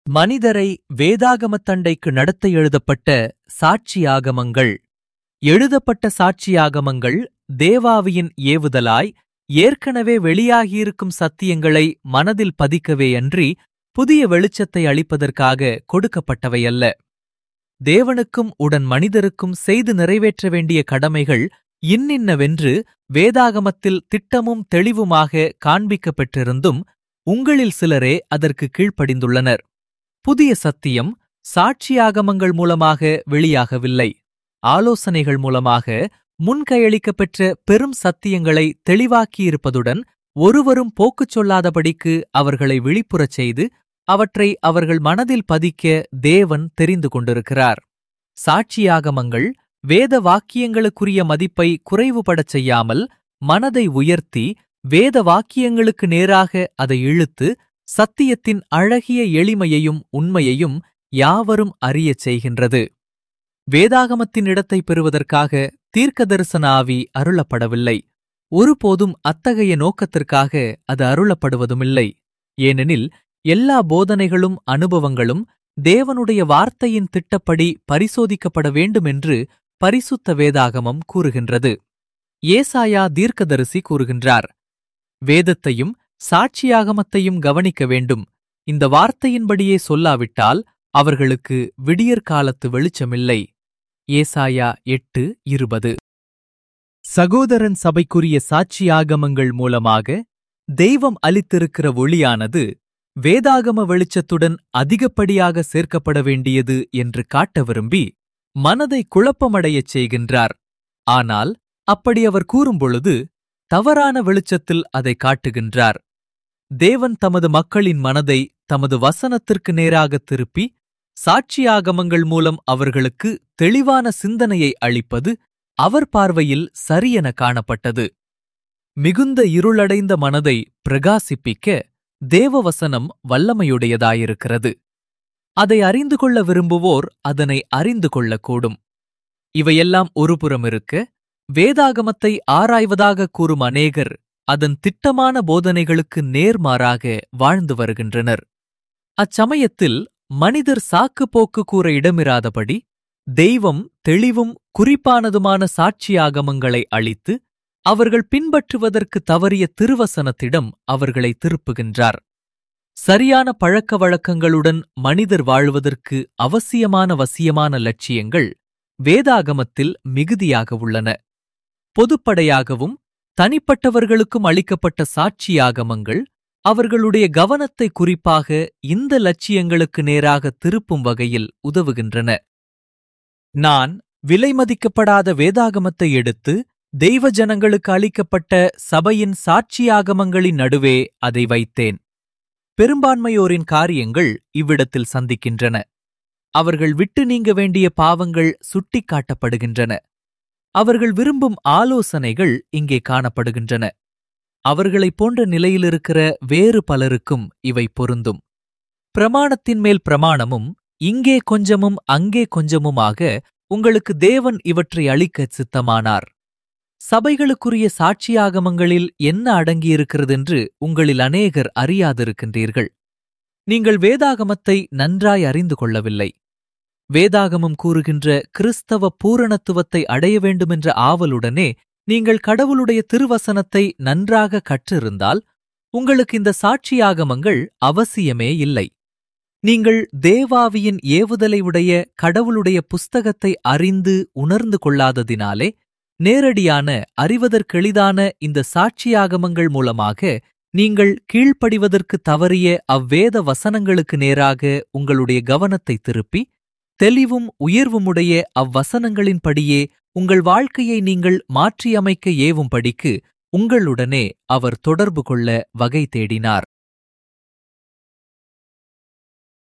மனிதரை வேதாகமத் தண்டைக்கு நடத்த எழுதப்பட்ட சாட்சியாகமங்கள் எழுதப்பட்ட சாட்சியாகமங்கள் தேவாவியின் ஏவுதலாய் ஏற்கனவே வெளியாகியிருக்கும் சத்தியங்களை மனதில் பதிக்கவேயன்றி புதிய வெளிச்சத்தை அளிப்பதற்காக கொடுக்கப்பட்டவையல்ல தேவனுக்கும் உடன் மனிதருக்கும் செய்து நிறைவேற்ற வேண்டிய கடமைகள் இன்னின்னவென்று வேதாகமத்தில் திட்டமும் தெளிவுமாக காண்பிக்கப்பெற்றிருந்தும் உங்களில் சிலரே அதற்கு கீழ்ப்படிந்துள்ளனர் புதிய சத்தியம் சாட்சியாகமங்கள் மூலமாக வெளியாகவில்லை ஆலோசனைகள் மூலமாக முன்கையளிக்கப்பெற்ற பெரும் சத்தியங்களை தெளிவாக்கியிருப்பதுடன் ஒருவரும் போக்குச் சொல்லாதபடிக்கு அவர்களை விழிப்புறச் செய்து அவற்றை அவர்கள் மனதில் பதிக்க தேவன் தெரிந்து கொண்டிருக்கிறார் சாட்சியாகமங்கள் வேத வாக்கியங்களுக்குரிய மதிப்பை குறைவுபடச் செய்யாமல் மனதை உயர்த்தி வேத வாக்கியங்களுக்கு நேராக அதை இழுத்து சத்தியத்தின் அழகிய எளிமையையும் உண்மையையும் யாவரும் அறியச் செய்கின்றது வேதாகமத்தின் இடத்தை பெறுவதற்காக தீர்க்கதரிசன ஆவி அருளப்படவில்லை ஒருபோதும் அத்தகைய நோக்கத்திற்காக அது அருளப்படுவதுமில்லை ஏனெனில் எல்லா போதனைகளும் அனுபவங்களும் தேவனுடைய வார்த்தையின் திட்டப்படி பரிசோதிக்கப்பட வேண்டுமென்று பரிசுத்த வேதாகமம் கூறுகின்றது ஏசாயா தீர்க்கதரிசி கூறுகின்றார் வேதத்தையும் சாட்சியாகமத்தையும் கவனிக்க வேண்டும் இந்த வார்த்தையின்படியே சொல்லாவிட்டால் அவர்களுக்கு விடியற்காலத்து வெளிச்சமில்லை ஏசாயா எட்டு இருபது சகோதரன் சபைக்குரிய சாட்சியாகமங்கள் மூலமாக தெய்வம் அளித்திருக்கிற ஒளியானது வேதாகம வெளிச்சத்துடன் அதிகப்படியாக சேர்க்கப்பட வேண்டியது என்று காட்ட விரும்பி மனதை குழப்பமடையச் செய்கின்றார் ஆனால் அப்படி அவர் கூறும்பொழுது தவறான வெளிச்சத்தில் அதை காட்டுகின்றார் தேவன் தமது மக்களின் மனதை தமது வசனத்திற்கு நேராக திருப்பி சாட்சியாகமங்கள் மூலம் அவர்களுக்கு தெளிவான சிந்தனையை அளிப்பது அவர் பார்வையில் சரியென காணப்பட்டது மிகுந்த இருளடைந்த மனதை பிரகாசிப்பிக்க தேவவசனம் வல்லமையுடையதாயிருக்கிறது அதை அறிந்து கொள்ள விரும்புவோர் அதனை அறிந்து கொள்ளக்கூடும் இவையெல்லாம் ஒருபுறம் இருக்க வேதாகமத்தை ஆராய்வதாக கூறும் அநேகர் அதன் திட்டமான போதனைகளுக்கு நேர்மாறாக வாழ்ந்து வருகின்றனர் அச்சமயத்தில் மனிதர் சாக்கு போக்கு கூற இடமிராதபடி தெய்வம் தெளிவும் குறிப்பானதுமான சாட்சியாகமங்களை அளித்து அவர்கள் பின்பற்றுவதற்கு தவறிய திருவசனத்திடம் அவர்களை திருப்புகின்றார் சரியான பழக்க வழக்கங்களுடன் மனிதர் வாழ்வதற்கு அவசியமான வசியமான லட்சியங்கள் வேதாகமத்தில் மிகுதியாக உள்ளன பொதுப்படையாகவும் தனிப்பட்டவர்களுக்கும் அளிக்கப்பட்ட சாட்சியாகமங்கள் அவர்களுடைய கவனத்தை குறிப்பாக இந்த லட்சியங்களுக்கு நேராக திருப்பும் வகையில் உதவுகின்றன நான் விலைமதிக்கப்படாத வேதாகமத்தை எடுத்து தெய்வ ஜனங்களுக்கு அளிக்கப்பட்ட சபையின் சாட்சியாகமங்களின் நடுவே அதை வைத்தேன் பெரும்பான்மையோரின் காரியங்கள் இவ்விடத்தில் சந்திக்கின்றன அவர்கள் விட்டு நீங்க வேண்டிய பாவங்கள் சுட்டிக்காட்டப்படுகின்றன அவர்கள் விரும்பும் ஆலோசனைகள் இங்கே காணப்படுகின்றன அவர்களைப் போன்ற நிலையிலிருக்கிற வேறு பலருக்கும் இவை பொருந்தும் பிரமாணத்தின் மேல் பிரமாணமும் இங்கே கொஞ்சமும் அங்கே கொஞ்சமுமாக உங்களுக்கு தேவன் இவற்றை அளிக்கச் சித்தமானார் சபைகளுக்குரிய சாட்சியாகமங்களில் என்ன அடங்கியிருக்கிறதென்று உங்களில் அநேகர் அறியாதிருக்கின்றீர்கள் நீங்கள் வேதாகமத்தை நன்றாய் அறிந்து கொள்ளவில்லை வேதாகமம் கூறுகின்ற கிறிஸ்தவ பூரணத்துவத்தை அடைய வேண்டுமென்ற ஆவலுடனே நீங்கள் கடவுளுடைய திருவசனத்தை நன்றாக கற்றிருந்தால் உங்களுக்கு இந்த சாட்சியாகமங்கள் அவசியமே இல்லை நீங்கள் தேவாவியின் ஏவுதலை உடைய கடவுளுடைய புஸ்தகத்தை அறிந்து உணர்ந்து கொள்ளாததினாலே நேரடியான அறிவதற்கெளிதான இந்த சாட்சியாகமங்கள் மூலமாக நீங்கள் கீழ்ப்படிவதற்கு தவறிய அவ்வேத வசனங்களுக்கு நேராக உங்களுடைய கவனத்தை திருப்பி தெளிவும் உயர்வுமுடைய அவ்வசனங்களின்படியே உங்கள் வாழ்க்கையை நீங்கள் மாற்றியமைக்க ஏவும்படிக்கு உங்களுடனே அவர் தொடர்பு கொள்ள வகை தேடினார்